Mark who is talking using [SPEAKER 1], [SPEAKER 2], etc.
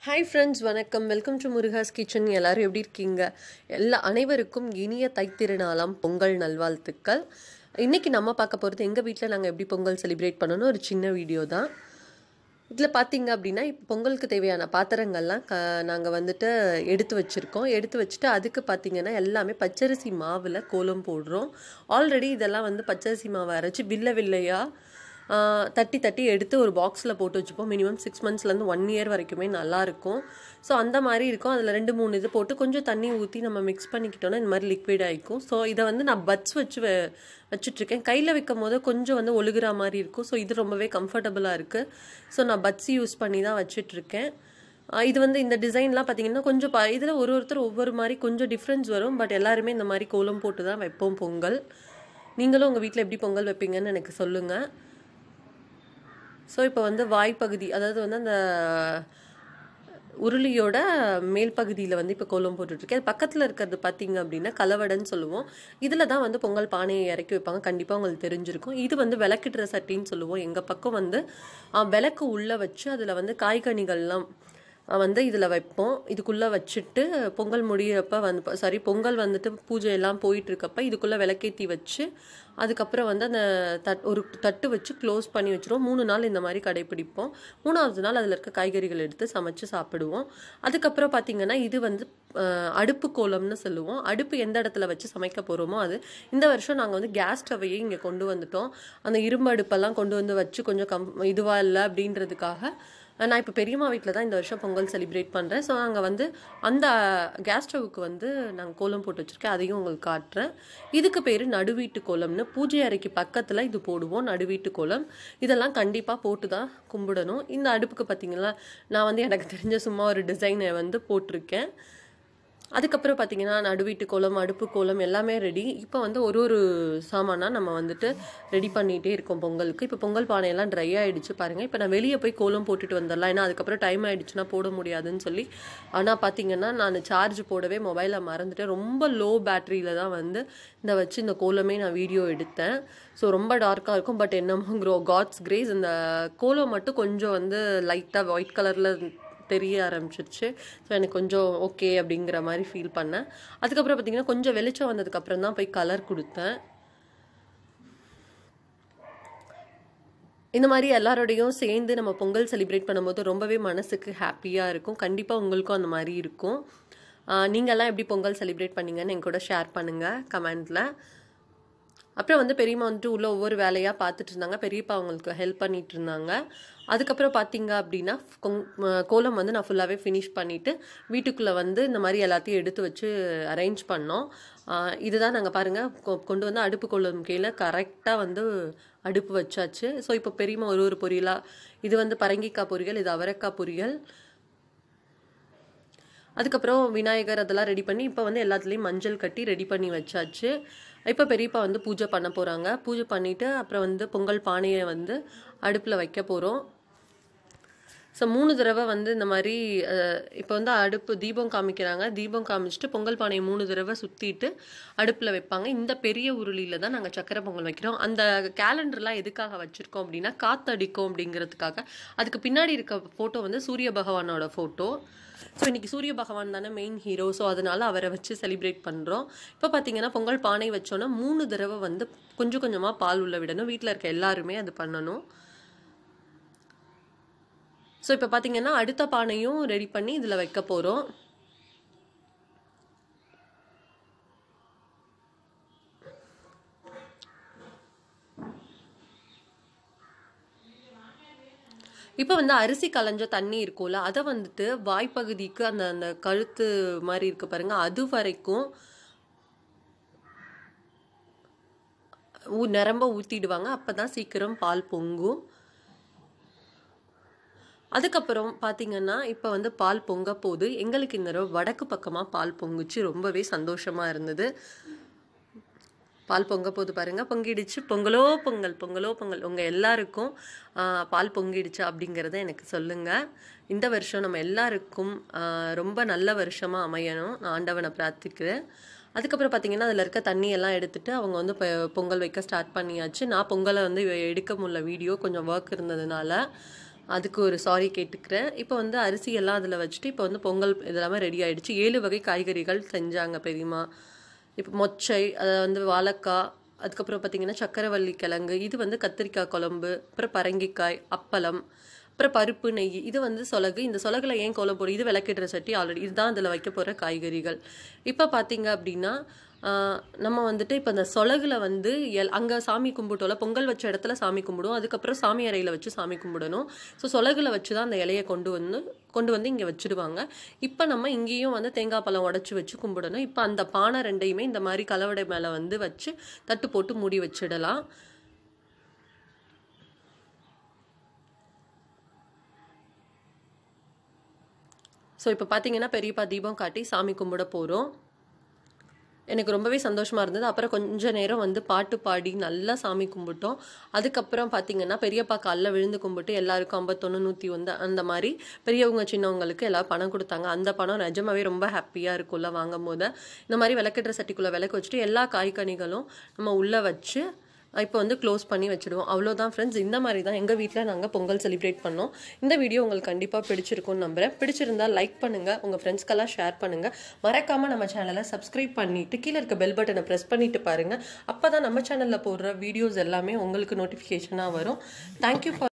[SPEAKER 1] hi friends வணக்கம் welcome to Murugas kitchen எல்லாரும் எப்படி இருக்கீங்க எல்லா அனைவருக்கும் இனிய தைத்திருநாளாம் பொங்கல் நல்வாழ்த்துக்கள் இன்னைக்கு நம்ம பார்க்க போகிறது எங்கள் வீட்டில் நாங்கள் எப்படி பொங்கல் செலிப்ரேட் பண்ணணும் ஒரு சின்ன வீடியோ தான் இதில் பார்த்தீங்க அப்படின்னா இப்போ பொங்கலுக்கு தேவையான பாத்திரங்கள்லாம் க நாங்கள் வந்துட்டு எடுத்து வச்சுருக்கோம் எடுத்து வச்சுட்டு அதுக்கு பார்த்தீங்கன்னா எல்லாமே பச்சரிசி மாவில் கோலம் போடுறோம் ஆல்ரெடி இதெல்லாம் வந்து பச்சரிசி மாவை அரைச்சி வில்ல வில்லையாக ஆஹ் தட்டி தட்டி எடுத்து ஒரு பாக்ஸில் போட்டு வச்சுப்போம் மினிமம் சிக்ஸ் மந்த்ஸ்லேருந்து ஒன் இயர் வரைக்குமே நல்லாயிருக்கும் ஸோ அந்த மாதிரி இருக்கும் அதில் ரெண்டு மூணு இது போட்டு கொஞ்சம் தண்ணி ஊற்றி நம்ம மிக்ஸ் பண்ணிக்கிட்டோன்னா இந்த மாதிரி லிக்விட் ஆகிக்கும் ஸோ இதை வந்து நான் பட்ஸ் வச்சு வ- வச்சுட்ருக்கேன் கையில் வைக்கும் போது கொஞ்சம் வந்து ஒழுகுற மாதிரி இருக்கும் ஸோ இது ரொம்பவே கம்ஃபர்டபுளாக இருக்குது ஸோ நான் பட்ஸ் யூஸ் பண்ணி தான் வச்சிட்ருக்கேன் ஆஹ் இது வந்து இந்த டிசைன்லாம் பார்த்தீங்கன்னா கொஞ்சம் ப இதில் ஒரு ஒருத்தர் ஒவ்வொரு மாதிரி கொஞ்சம் டிஃப்ரென்ஸ் வரும் பட் எல்லாருமே இந்த மாதிரி கோலம் போட்டு தான் வைப்போம் பொங்கல் நீங்களும் உங்கள் வீட்டில் எப்படி பொங்கல் வைப்பீங்கன்னு எனக்கு சொல்லுங்கள் ஸோ இப்போ வந்து வாய்ப்பகுதி அதாவது வந்து அந்த உருளியோட மேல் பகுதியில் வந்து இப்போ கோலம் போட்டுட்ருக்கேன் அது பக்கத்தில் இருக்கிறது பார்த்தீங்க அப்படின்னா கலவடைன்னு சொல்லுவோம் இதில் தான் வந்து பொங்கல் பானையை இறக்கி வைப்பாங்க கண்டிப்பாக உங்களுக்கு தெரிஞ்சிருக்கும் இது வந்து விளக்கிடுற சட்டின்னு சொல்லுவோம் எங்கள் பக்கம் வந்து ஆ, விளக்கு உள்ளே வச்சு அதில் வந்து காய்கனிகள்லாம் அஹ் வந்து இதில் வைப்போம் இதுக்குள்ளே வச்சுட்டு பொங்கல் முடியிறப்ப வந்து சாரி பொங்கல் வந்துட்டு பூஜை எல்லாம் போயிட்டு இருக்கப்ப இதுக்குள்ளே விளக்கேற்றி வச்சு அதுக்கப்புறம் வந்து அந்த தட் ஒரு தட்டு வச்சு க்ளோஸ் பண்ணி வச்சிருவோம் மூணு நாள் இந்த மாதிரி கடைப்பிடிப்போம் மூணாவது நாள் அதில் இருக்க காய்கறிகள் எடுத்து சமைச்சு சாப்பிடுவோம் அதுக்கப்புறம் பார்த்தீங்கன்னா இது வந்து அஹ், அடுப்பு கோலம்னு சொல்லுவோம் அடுப்பு எந்த இடத்துல வச்சு சமைக்க போகிறோமோ அது இந்த வருஷம் நாங்கள் வந்து கேஸ் ஸ்டவ்வையே இங்கே கொண்டு வந்துட்டோம் அந்த இரும்பு அடுப்பெல்லாம் கொண்டு வந்து வச்சு கொஞ்சம் கம் இதுவாக இல்லை அப்படின்றதுக்காக நான் இப்போ பெரியம்மா வீட்டில் தான் இந்த வருஷம் பொங்கல் செலிப்ரேட் பண்ணுறேன் ஸோ அங்கே வந்து அந்த கேஸ் ஸ்டவ்வுக்கு வந்து நாங்கள் கோலம் போட்டு வச்சுருக்கேன் அதையும் உங்களுக்கு காட்டுறேன் இதுக்கு பேர் நடுவீட்டு கோலம்னு பூஜை அறைக்கு பக்கத்தில் இது போடுவோம் நடுவீட்டு கோலம் இதெல்லாம் கண்டிப்பாக போட்டு தான் கும்பிடணும் இந்த அடுப்புக்கு பார்த்தீங்களா நான் வந்து எனக்கு தெரிஞ்ச சும்மா ஒரு டிசைனை வந்து போட்டிருக்கேன் அதுக்கப்புறம் பார்த்தீங்கன்னா நடுவீட்டு கோலம் அடுப்பு கோலம் எல்லாமே ரெடி இப்போ வந்து ஒரு ஒரு சாமானாக நம்ம வந்துட்டு ரெடி பண்ணிகிட்டே இருக்கோம் பொங்கலுக்கு இப்போ பொங்கல் பானையெல்லாம் ட்ரை ஆயிடுச்சு பாருங்கள் இப்போ நான் வெளியே போய் கோலம் போட்டுட்டு வந்துடலாம் ஏன்னா அதுக்கப்புறம் டைம் ஆயிடுச்சுன்னா போட முடியாதுன்னு சொல்லி ஆனால் பார்த்தீங்கன்னா நான் சார்ஜ் போடவே மொபைலை மறந்துட்டேன் ரொம்ப லோ பேட்டரியில் தான் வந்து இந்த வச்சு இந்த கோலமே நான் வீடியோ எடுத்தேன் ஸோ ரொம்ப டார்க்காக இருக்கும் பட் என்னமோ க்ரோ காட்ஸ் கிரேஸ் இந்த கோலம் மட்டும் கொஞ்சம் வந்து லைட்டாக ஒயிட் கலரில் தெரிய ஆரம்பிச்சிருச்சு ஸோ எனக்கு கொஞ்சம் ஓகே அப்படிங்கிற மாதிரி ஃபீல் பண்ணேன் அதுக்கப்புறம் பார்த்தீங்கன்னா கொஞ்சம் வெளிச்சம் வந்ததுக்கப்புறம் தான் போய் கலர் கொடுத்தேன் இந்த மாதிரி எல்லாரோடையும் சேர்ந்து நம்ம பொங்கல் செலிப்ரேட் பண்ணும்போது ரொம்பவே மனசுக்கு ஹாப்பியாக இருக்கும் கண்டிப்பாக உங்களுக்கும் அந்த மாதிரி இருக்கும் ஆஹ் நீங்கெல்லாம் எப்படி பொங்கல் செலிப்ரேட் பண்ணீங்கன்னு என் கூட ஷேர் பண்ணுங்கள் கமெண்ட்டில் அப்புறம் வந்து பெரியம்மா வந்துட்டு உள்ள ஒவ்வொரு வேலையாக பார்த்துட்டு இருந்தாங்க பெரியப்பா அவங்களுக்கு ஹெல்ப் பண்ணிட்டு இருந்தாங்க அதுக்கப்புறம் பார்த்தீங்க அப்படின்னா கொங் ம- கோலம் வந்து நான் ஃபுல்லாகவே ஃபினிஷ் பண்ணிவிட்டு வீட்டுக்குள்ளே வந்து இந்த மாதிரி எல்லாத்தையும் எடுத்து வச்சு அரேஞ்ச் பண்ணோம் ஆஹ் இதுதான் நாங்கள் பாருங்கள் கொண்டு வந்து அடுப்பு கோலம் கீழே கரெக்டாக வந்து அடுப்பு வச்சாச்சு ஸோ இப்போ பெரியம்மா ஒரு ஒரு பொரியலாக இது வந்து பரங்கிக்காய் பொரியல் இது அவரைக்காய் பொரியல் அதுக்கப்புறம் விநாயகர் அதெல்லாம் ரெடி பண்ணி இப்போ வந்து எல்லாத்துலேயும் மஞ்சள் கட்டி ரெடி பண்ணி வச்சாச்சு இப்போ பெரியப்பா வந்து பூஜை பண்ண போகிறாங்க பூஜை பண்ணிவிட்டு அப்புறம் வந்து பொங்கல் பானையை வந்து அடுப்பில் வைக்க போகிறோம் ஸோ மூணு தடவை வந்து இந்த மாதிரி இப்போ வந்து அடுப்பு தீபம் காமிக்கிறாங்க தீபம் காமிச்சிட்டு பொங்கல் பானையை மூணு தடவை சுற்றிட்டு அடுப்பில் வைப்பாங்க இந்த பெரிய உருளியில் தான் நாங்கள் சக்கரை பொங்கல் வைக்கிறோம் அந்த கேலண்டர்லாம் எதுக்காக வச்சுருக்கோம் அப்படின்னா காத்தடிக்கும் அப்படிங்கிறதுக்காக அதுக்கு பின்னாடி இருக்க ஃபோட்டோ வந்து சூரிய பகவானோட ஃபோட்டோ ஸோ இன்னைக்கு சூரிய பகவான் தானே மெயின் ஹீரோ ஸோ அதனால அவரை வச்சு செலிப்ரேட் பண்ணுறோம் இப்போ பார்த்தீங்கன்னா பொங்கல் பானை வச்சோன்னா மூணு தடவை வந்து கொஞ்சம் கொஞ்சமாக பால் உள்ள விடணும் வீட்டில் இருக்க எல்லாருமே அது பண்ணணும் ஸோ இப்போ பார்த்தீங்கன்னா அடுத்த பானையும் ரெடி பண்ணி இதில் வைக்க போகிறோம் இப்போ வந்து அரிசி களைஞ்ச தண்ணி இருக்கும்ல அதை வந்துட்டு வாய்ப்பகுதிக்கு அந்த அந்த கழுத்து மாதிரி இருக்கு பாருங்க அது வரைக்கும் ஊ நிரம்ப ஊற்றிடுவாங்க அப்போ தான் சீக்கிரம் பால் பொங்கும் அதுக்கப்புறம் பார்த்தீங்கன்னா இப்போ வந்து பால் பொங்க போகுது எங்களுக்கு இந்த தடவை வடக்கு பக்கமாக பால் பொங்குச்சு ரொம்பவே சந்தோஷமாக இருந்தது பால் பொங்க போது பாருங்க பொங்கிடுச்சு பொங்கலோ பொங்கல் பொங்கலோ பொங்கல் உங்கள் எல்லாருக்கும் ஆஹ், பால் பொங்கிடுச்சு அப்படிங்கிறத எனக்கு சொல்லுங்கள் இந்த வருஷம் நம்ம எல்லாருக்கும் ஆஹ், ரொம்ப நல்ல வருஷமாக அமையணும் நான் ஆண்டவனை பிரார்த்திக்கிறேன் அதுக்கப்புறம் பார்த்தீங்கன்னா அதில் இருக்க தண்ணி எல்லாம் எடுத்துட்டு அவங்க வந்து இப்போ பொங்கல் வைக்க ஸ்டார்ட் பண்ணியாச்சு நான் பொங்கலை வந்து எடுக்க முடியல வீடியோ கொஞ்சம் ஒர்க் இருந்ததுனால அதுக்கு ஒரு சாரி கேட்டுக்கிறேன் இப்போ வந்து அரிசி எல்லாம் அதில் வச்சுட்டு இப்போ வந்து பொங்கல் இதெல்லாமே ரெடி ஆயிடுச்சு ஏழு வகை காய்கறிகள் செஞ்சாங்க பெரியம்மா இப்போ மொச்சை அதை வந்து வாழைக்காய் அதுக்கப்புறம் பார்த்தீங்கன்னா சக்கரவள்ளி கிழங்கு இது வந்து கத்திரிக்காய் குழம்பு அப்புறம் பரங்கிக்காய் அப்பளம் அப்புறம் பருப்பு நெய் இது வந்து சொலகு இந்த சொலகுல ஏன் கோலம் போடும் இது விளக்கிடுற சட்டி ஆல்ரெடி இதுதான் அதில் வைக்க போகிற காய்கறிகள் இப்போ பார்த்தீங்க அப்படின்னா ஆஹ், நம்ம வந்துட்டு இப்போ இந்த சொலகுல வந்து எல் அங்கே சாமி கும்பிட்டோம்ல பொங்கல் வச்ச இடத்துல சாமி கும்பிடுவோம் அதுக்கப்புறம் சாமி அறையில் வச்சு சாமி கும்பிடணும் ஸோ சொலகுல வச்சு தான் அந்த இலையை கொண்டு வந்து கொண்டு வந்து இங்கே வச்சிடுவாங்க இப்போ நம்ம இங்கேயும் வந்து தேங்காய் பழம் உடச்சி வச்சு கும்பிடணும் இப்போ அந்த பானை ரெண்டையுமே இந்த மாதிரி கலவடை மேலே வந்து வச்சு தட்டு போட்டு மூடி வச்சிடலாம் ஸோ இப்போ பார்த்தீங்கன்னா பெரியப்பா தீபம் காட்டி சாமி கும்பிட போகிறோம் எனக்கு ரொம்பவே சந்தோஷமா இருந்தது அப்புறம் கொஞ்ச நேரம் வந்து பாட்டு பாடி நல்லா சாமி கும்பிட்டோம் அதுக்கப்புறம் பார்த்தீங்கன்னா பெரியப்பா காலில் விழுந்து கும்பிட்டு எல்லாருக்கும் ஐம்பத்தொன்று நூற்றி வந்து அந்த மாதிரி பெரியவங்க சின்னவங்களுக்கு எல்லாம் பணம் கொடுத்தாங்க அந்த பணம் நிஜமாவே ரொம்ப ஹாப்பியாக இருக்கும்ல வாங்கும் போது இந்த மாதிரி விளக்கட்டுற சட்டிக்குள்ளே விளக்கு வச்சுட்டு எல்லா காய்கனிகளும் நம்ம உள்ளே வச்சு இப்போ வந்து க்ளோஸ் பண்ணி வச்சுடுவோம் அவ்வளோதான் ஃப்ரெண்ட்ஸ் இந்த மாதிரி தான் எங்கள் வீட்டில் நாங்கள் பொங்கல் செலிப்ரேட் பண்ணோம் இந்த வீடியோ உங்களுக்கு கண்டிப்பாக பிடிச்சிருக்கும்னு நம்புறேன் பிடிச்சிருந்தா லைக் பண்ணுங்கள் உங்கள் ஃப்ரெண்ட்ஸ்க்கெல்லாம் ஷேர் பண்ணுங்கள் மறக்காமல் நம்ம சேனலை சப்ஸ்கிரைப் பண்ணிவிட்டு கீழே இருக்க பெல் பட்டனை ப்ரெஸ் பண்ணிட்டு பாருங்கள் அப்போ தான் நம்ம சேனலில் போடுற வீடியோஸ் எல்லாமே உங்களுக்கு நோட்டிஃபிகேஷனாக வரும் தேங்க்யூ ஃபார்